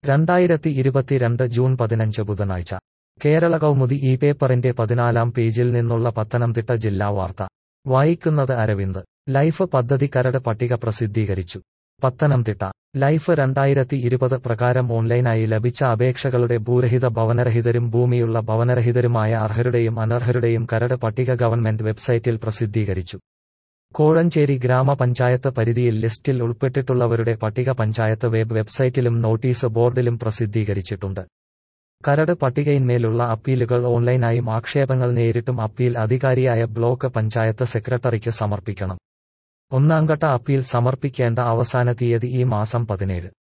രണ്ടായിരത്തി ഇരുപത്തിരണ്ട് ജൂൺ പതിനഞ്ച് ബുധനാഴ്ച കേരള കൗമുദി ഈ പേപ്പറിന്റെ പതിനാലാം പേജിൽ നിന്നുള്ള പത്തനംതിട്ട ജില്ലാ വാർത്ത വായിക്കുന്നത് അരവിന്ദ് ലൈഫ് പദ്ധതി കരട് പട്ടിക പ്രസിദ്ധീകരിച്ചു പത്തനംതിട്ട ലൈഫ് രണ്ടായിരത്തി ഇരുപത് പ്രകാരം ഓൺലൈനായി ലഭിച്ച അപേക്ഷകളുടെ ഭൂരഹിത ഭവനരഹിതരും ഭൂമിയുള്ള ഭവനരഹിതരുമായ അർഹരുടെയും അനർഹരുടെയും കരട് പട്ടിക ഗവൺമെന്റ് വെബ്സൈറ്റിൽ പ്രസിദ്ധീകരിച്ചു കോഴഞ്ചേരി ഗ്രാമപഞ്ചായത്ത് പരിധിയിൽ ലിസ്റ്റിൽ ഉൾപ്പെട്ടിട്ടുള്ളവരുടെ പട്ടിക പഞ്ചായത്ത് വെബ് വെബ്സൈറ്റിലും നോട്ടീസ് ബോർഡിലും പ്രസിദ്ധീകരിച്ചിട്ടുണ്ട് കരട് പട്ടികയിന്മേലുള്ള അപ്പീലുകൾ ഓൺലൈനായും ആക്ഷേപങ്ങൾ നേരിട്ടും അപ്പീൽ അധികാരിയായ ബ്ലോക്ക് പഞ്ചായത്ത് സെക്രട്ടറിക്ക് സമർപ്പിക്കണം ഒന്നാംഘട്ട അപ്പീൽ സമർപ്പിക്കേണ്ട അവസാന തീയതി ഈ മാസം പതിനേഴ്